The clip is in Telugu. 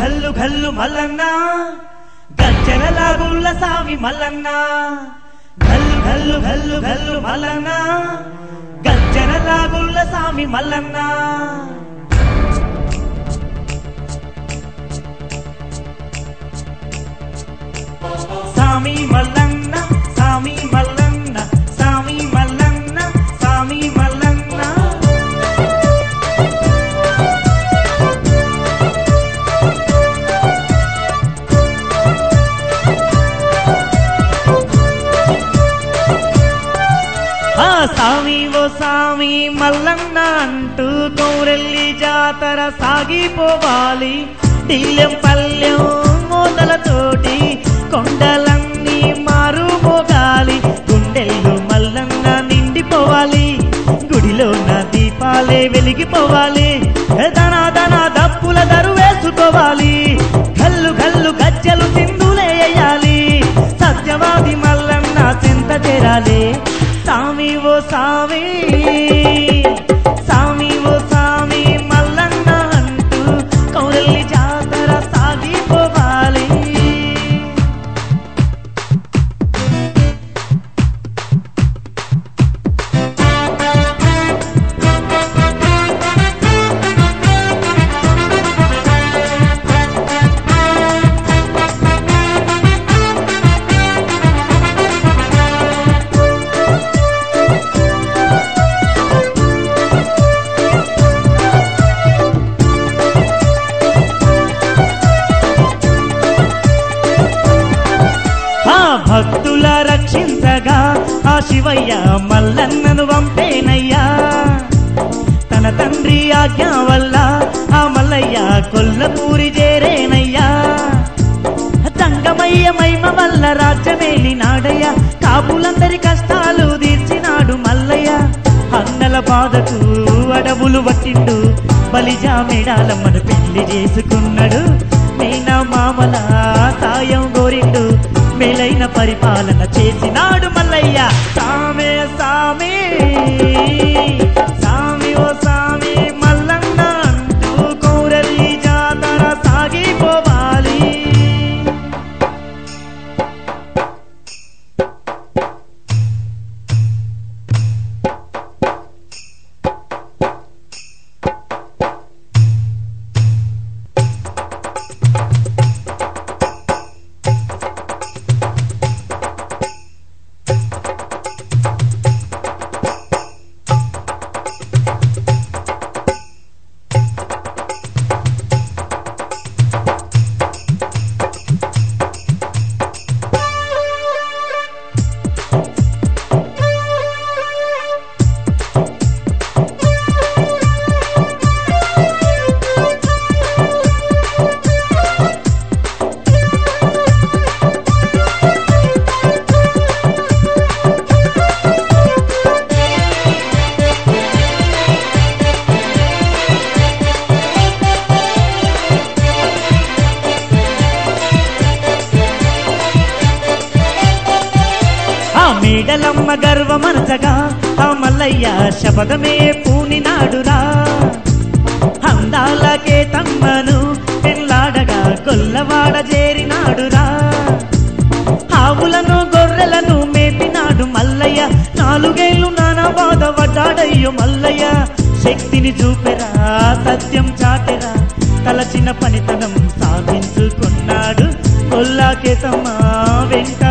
ఘల్లు ఘల్లు మల్లన్న గజ్జల గుళ్ళ సామి మల్లన్న ఘల్లు ఘల్లు ఘల్లు ఘల్లు మల్లన్న గజ్జల గుళ్ళ సామి మల్లన్న సామి మల్లన్న సామి మల్లన్న సామి మల్లన్న సామి మల్లన్న ఆ సామి ఓ సామి మల్లన్న అంటూ కౌరెల్లి జాతర సాగిపోవాలి దిల్లెం పల్లెం మోతలతోటి కొండలన్నీ మారు మోగాలి గుండెల్లో మల్లన్న నిండిపోవాలి గుడిలో నా దీపాలే వెలిగిపోవాలి దన దన దప్పుల దరు వేసుకోవాలి కల్లు కల్లు గజ్జలు సింధులేయాలి సత్యవాది మల్లన్న చింత చేరాలి సామి ఓ సామి సామి ఓ సామి మల్లన్న అంటూ కౌరల్లి జాతర సాగిపోవాలి ఆ భక్తుల రక్షించగా ఆ శివయ్య మల్లన్నను వంపేనయ్యా తన తండ్రి ఆజ్ఞ వల్ల ఆ మల్లయ్య కొల్లపూరి చేరేనయ్యా తంగమయ్య మైమ వల్ల రాజ్యమేలి నాడయ్య కాపులందరి కష్టాలు తీర్చినాడు మల్లయ్య అన్నల బాధకు అడవులు పట్టిండు బలిజా మేడాలమ్మను పెళ్లి చేసుకున్నాడు మేనా మామల సాయం కోరిండు మేలైన పరిపాలన చేసినాడు మల్లయ్య సామే సామి సామి ఓ సామి మల్లన్న అంటూ కౌరల్లి జాతర సాగిపోవాలి ఆ మేడలమ్మ గర్వమనసగా ఆ మల్లయ్య శపథమే పూనినాడురా అందాలకే తమ్మను పెళ్ళాడగా కొల్లవాడ చేరినాడురా ఆవులను గొర్రెలను మేపినాడు మల్లయ్య నాలుగేళ్లు నానా బాధపడ్డాడయ్యో మల్లయ్య శక్తిని చూపెరా సత్యం చాటెరా తలచిన పనితనం సాధించుకున్నాడు కొల్లాకే తమ్మ వెంట